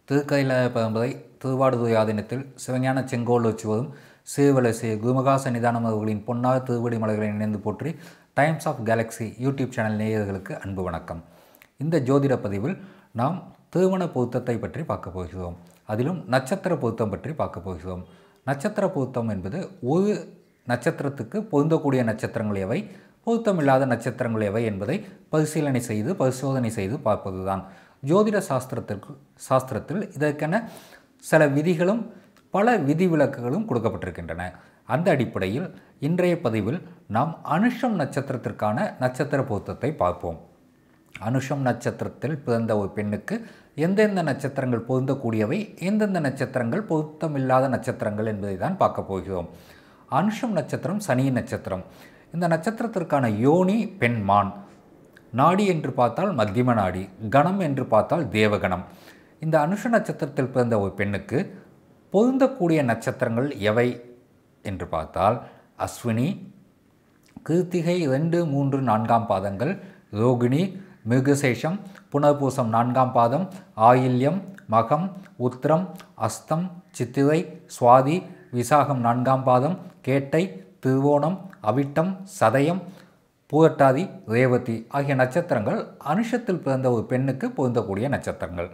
திருக்கையில பரம்பரை திருவாடு துயாதினத்தில் சிவஞான செங்கோல் வச்சுவதும் சிறுவலசி குருமகா சன்னிதானம் அவர்களின் பொன்னார் திருவடி மலைகளை நினைந்து போற்றி Times of Galaxy YouTube channel நேயர்களுக்கு அன்பு வணக்கம் இந்த ஜோதிட பதிவில் நாம் திருமண பொருத்தத்தை பற்றி பார்க்க போகிறோம் அதிலும் நட்சத்திர பொருத்தம் பற்றி பார்க்க போகிறோம் நட்சத்திர பொருத்தம் என்பது ஒரு நட்சத்திரத்துக்கு பொருந்தக்கூடிய நட்சத்திரங்கள் எவை பொருத்தமில்லாத நட்சத்திரங்கள் எவை என்பதை பரிசீலனை செய்து பரிசோதனை செய்து பார்ப்பதுதான் ஜோதிட சாஸ்திரத்திற்கு சாஸ்திரத்தில் இதற்கென சில விதிகளும் பல விதிவிலக்குகளும் கொடுக்கப்பட்டிருக்கின்றன அந்த அடிப்படையில் இன்றைய பதிவில் நாம் அனுஷம் நட்சத்திரத்திற்கான நட்சத்திர பொருத்தத்தை பார்ப்போம் அனுஷம் நட்சத்திரத்தில் பிறந்த ஒரு பெண்ணுக்கு எந்தெந்த நட்சத்திரங்கள் பொருந்தக்கூடியவை எந்தெந்த நட்சத்திரங்கள் பொருத்தமில்லாத நட்சத்திரங்கள் என்பதை தான் பார்க்க போகிறோம் அனுஷம் நட்சத்திரம் சனி நட்சத்திரம் இந்த நட்சத்திரத்திற்கான யோனி பெண்மான் நாடி என்று பார்த்தால் மத்தியம நாடி கணம் என்று பார்த்தால் தேவகணம் இந்த அனுஷ நட்சத்திரத்தில் பிறந்த ஒரு பெண்ணுக்கு பொருந்தக்கூடிய நட்சத்திரங்கள் எவை என்று பார்த்தால் அஸ்வினி கிருத்திகை ரெண்டு மூன்று நான்காம் பாதங்கள் ரோகிணி மிருகசேஷம் புனர்பூசம் நான்காம் பாதம் ஆயில்யம் மகம் உத்திரம் அஸ்தம் சித்திரை சுவாதி விசாகம் நான்காம் பாதம் கேட்டை திருவோணம் அவிட்டம் சதயம் பூரட்டாதி ரேவதி ஆகிய நட்சத்திரங்கள் அனுஷத்தில் பிறந்த ஒரு பெண்ணுக்கு பொருந்தக்கூடிய நட்சத்திரங்கள்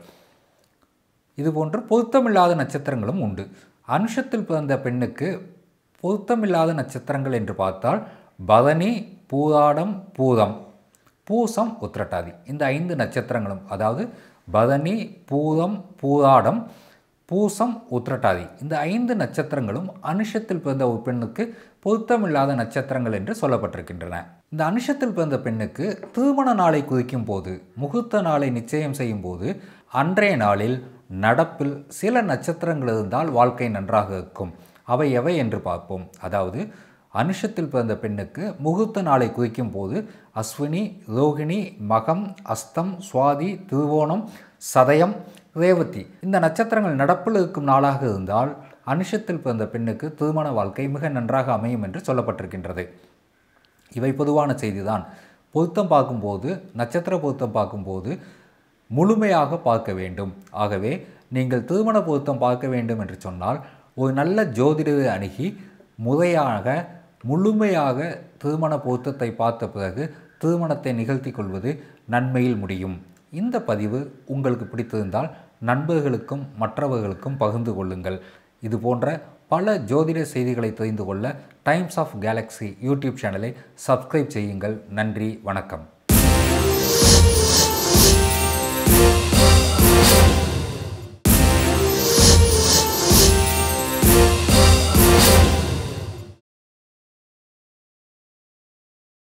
இதுபோன்று பொருத்தமில்லாத நட்சத்திரங்களும் உண்டு அனுஷத்தில் பிறந்த பெண்ணுக்கு பொருத்தமில்லாத நட்சத்திரங்கள் என்று பார்த்தால் பதனி பூராடம் பூதம் பூசம் உத்திரட்டாதி இந்த ஐந்து நட்சத்திரங்களும் அதாவது பதனி பூதம் பூராடம் பூசம் உத்திரட்டாதி இந்த ஐந்து நட்சத்திரங்களும் அனுஷத்தில் பிறந்த ஒரு பெண்ணுக்கு பொருத்தமில்லாத நட்சத்திரங்கள் என்று சொல்லப்பட்டிருக்கின்றன இந்த அனுஷத்தில் பிறந்த பெண்ணுக்கு திருமண நாளை குறிக்கும் போது முகூர்த்த நாளை நிச்சயம் செய்யும் போது அன்றைய நாளில் நடப்பில் சில நட்சத்திரங்கள் இருந்தால் வாழ்க்கை நன்றாக இருக்கும் அவை எவை என்று பார்ப்போம் அதாவது அனுஷத்தில் பிறந்த பெண்ணுக்கு முகூர்த்த நாளை குறிக்கும் போது அஸ்வினி ரோகிணி மகம் அஸ்தம் சுவாதி திருவோணம் சதயம் ரேவதி இந்த நட்சத்திரங்கள் நடப்பில் இருக்கும் நாளாக இருந்தால் அனுஷத்தில் பிறந்த பெண்ணுக்கு திருமண வாழ்க்கை மிக நன்றாக அமையும் என்று சொல்லப்பட்டிருக்கின்றது இவை பொதுவான செய்திதான் பொருத்தம் பார்க்கும்போது நட்சத்திர பொருத்தம் பார்க்கும்போது முழுமையாக பார்க்க வேண்டும் ஆகவே நீங்கள் திருமண பொருத்தம் பார்க்க வேண்டும் என்று சொன்னால் ஒரு நல்ல ஜோதிடரை அணுகி முறையாக முழுமையாக திருமண பொருத்தத்தை பார்த்த பிறகு திருமணத்தை நிகழ்த்தி கொள்வது நன்மையில் முடியும் இந்த பதிவு உங்களுக்கு பிடித்திருந்தால் நண்பர்களுக்கும் மற்றவர்களுக்கும் பகிர்ந்து கொள்ளுங்கள் இது போன்ற பல ஜோதிட செய்திகளை தெரிந்து கொள்ள டைம்ஸ் ஆஃப் கேலக்ஸி யூடியூப் சேனலை சப்ஸ்கிரைப் செய்யுங்கள் நன்றி வணக்கம்